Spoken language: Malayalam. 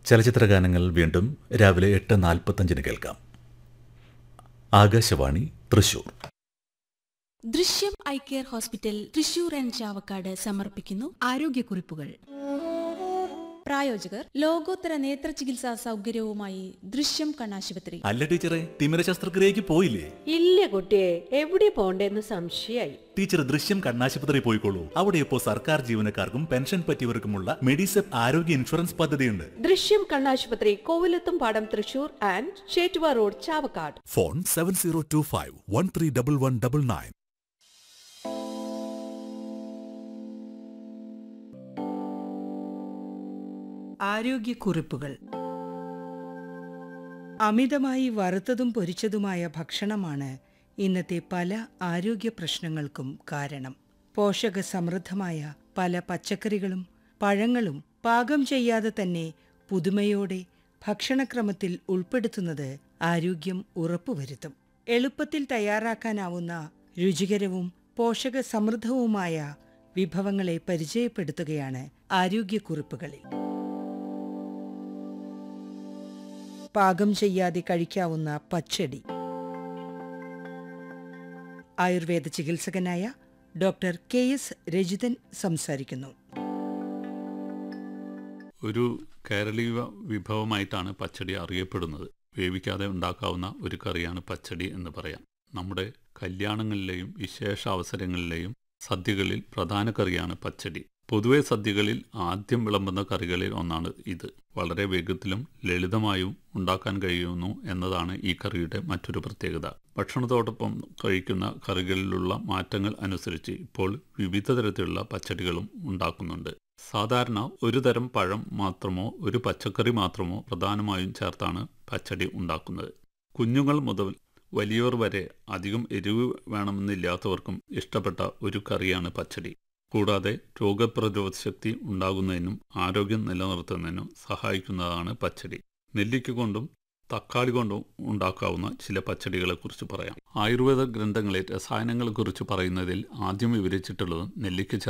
ചലച്ചിത്ര ഗാനങ്ങൾ വീണ്ടും രാവിലെ എട്ട് നാൽപ്പത്തഞ്ചിന് കേൾക്കാം Akashvani Thrissur Drishyam eye care hospital Thrissur and Chavakkad സമർപ്പിക്കുന്നു ആരോഗ്യക്കുറിപ്പുകൾ പ്രായോജകർ ലോകോത്തര നേത്ര ചികിത്സാ സൗകര്യവുമായി ദൃശ്യം കണ്ണാശുപത്രി അല്ല ടീച്ചറെ തിമിര ശസ്ത്രക്രിയക്ക് പോയില്ലേ ഇല്ല കുട്ടിയെ എവിടെ പോണ്ടേന്ന് സംശയായി ടീച്ചർ ദൃശ്യം കണ്ണാശുപത്രി പോയിക്കോളൂ അവിടെ ഇപ്പോൾ സർക്കാർ ജീവനക്കാർക്കും പെൻഷൻ പറ്റിയവർക്കുമുള്ള മെഡിസെപ്പ് ആരോഗ്യ ഇൻഷുറൻസ് പദ്ധതിയുണ്ട് ദൃശ്യം കണ്ണാശുപത്രി കോവിലത്തും പാടം Thrissur and Chettuva road Chavakkad phone seven zero two five one three double one double nine ആരോഗ്യക്കുറിപ്പുകൾ അമിതമായി വറുത്തതും പൊരിച്ചതുമായ ഭക്ഷണമാണ് ഇന്നത്തെ പല ആരോഗ്യ പ്രശ്നങ്ങൾക്കും കാരണം പോഷക സമൃദ്ധമായ പല പച്ചക്കറികളും പഴങ്ങളും പാകം ചെയ്യാതെ തന്നെ പുതുമയോടെ ഭക്ഷണക്രമത്തിൽ ഉൾപ്പെടുത്തുന്നത് ആരോഗ്യം ഉറപ്പുവരുത്തും എളുപ്പത്തിൽ തയ്യാറാക്കാനാവുന്ന രുചികരവും പോഷക സമൃദ്ധവുമായ വിഭവങ്ങളെ പരിചയപ്പെടുത്തുകയാണ് ആരോഗ്യക്കുറിപ്പുകളിൽ പാകം ചെയ്യാതെ കഴിക്കാവുന്ന പച്ചടി ആയുർവേദ ചികിത്സകനായ ഡോക്ടർ കെ എസ് രജിതൻ സംസാരിക്കുന്നു ഒരു കേരളീയ വിഭവമായിട്ടാണ് പച്ചടി അറിയപ്പെടുന്നത് വേവിക്കാതെ ഉണ്ടാക്കാവുന്ന ഒരു കറിയാണ് പച്ചടി എന്ന് പറയാം നമ്മുടെ കല്യാണങ്ങളിലെയും വിശേഷ അവസരങ്ങളിലെയും സദ്യകളിൽ പ്രധാന കറിയാണ് പച്ചടി പൊതുവെ സദ്യകളിൽ ആദ്യം വിളമ്പുന്ന കറികളിൽ ഒന്നാണ് ഇത് വളരെ വേഗത്തിലും ലളിതമായും ഉണ്ടാക്കാൻ കഴിയുന്നു എന്നതാണ് ഈ കറിയുടെ മറ്റൊരു പ്രത്യേകത ഭക്ഷണത്തോടൊപ്പം കഴിക്കുന്ന കറികളിലുള്ള മാറ്റങ്ങൾ അനുസരിച്ച് ഇപ്പോൾ വിവിധ തരത്തിലുള്ള പച്ചടികളും ഉണ്ടാക്കുന്നുണ്ട് സാധാരണ ഒരു തരം പഴം മാത്രമോ ഒരു പച്ചക്കറി മാത്രമോ പ്രധാനമായും ചേർത്താണ് പച്ചടി ഉണ്ടാക്കുന്നത് കുഞ്ഞുങ്ങൾ മുതൽ വലിയവർ വരെ അധികം എരിവ് വേണമെന്നില്ലാത്തവർക്കും ഇഷ്ടപ്പെട്ട ഒരു കറിയാണ് പച്ചടി കൂടാതെ രോഗപ്രതിരോധ ശക്തി ഉണ്ടാകുന്നതിനും ആരോഗ്യം നിലനിർത്തുന്നതിനും സഹായിക്കുന്നതാണ് പച്ചടി നെല്ലിക്ക കൊണ്ടും തക്കാളി കൊണ്ടും ഉണ്ടാക്കാവുന്ന ചില പച്ചടികളെക്കുറിച്ച് പറയാം ആയുർവേദ ഗ്രന്ഥങ്ങളിൽ രസായനങ്ങളെക്കുറിച്ച് പറയുന്നതിൽ ആദ്യം വിവരിച്ചിട്ടുള്ളത് നെല്ലിക്ക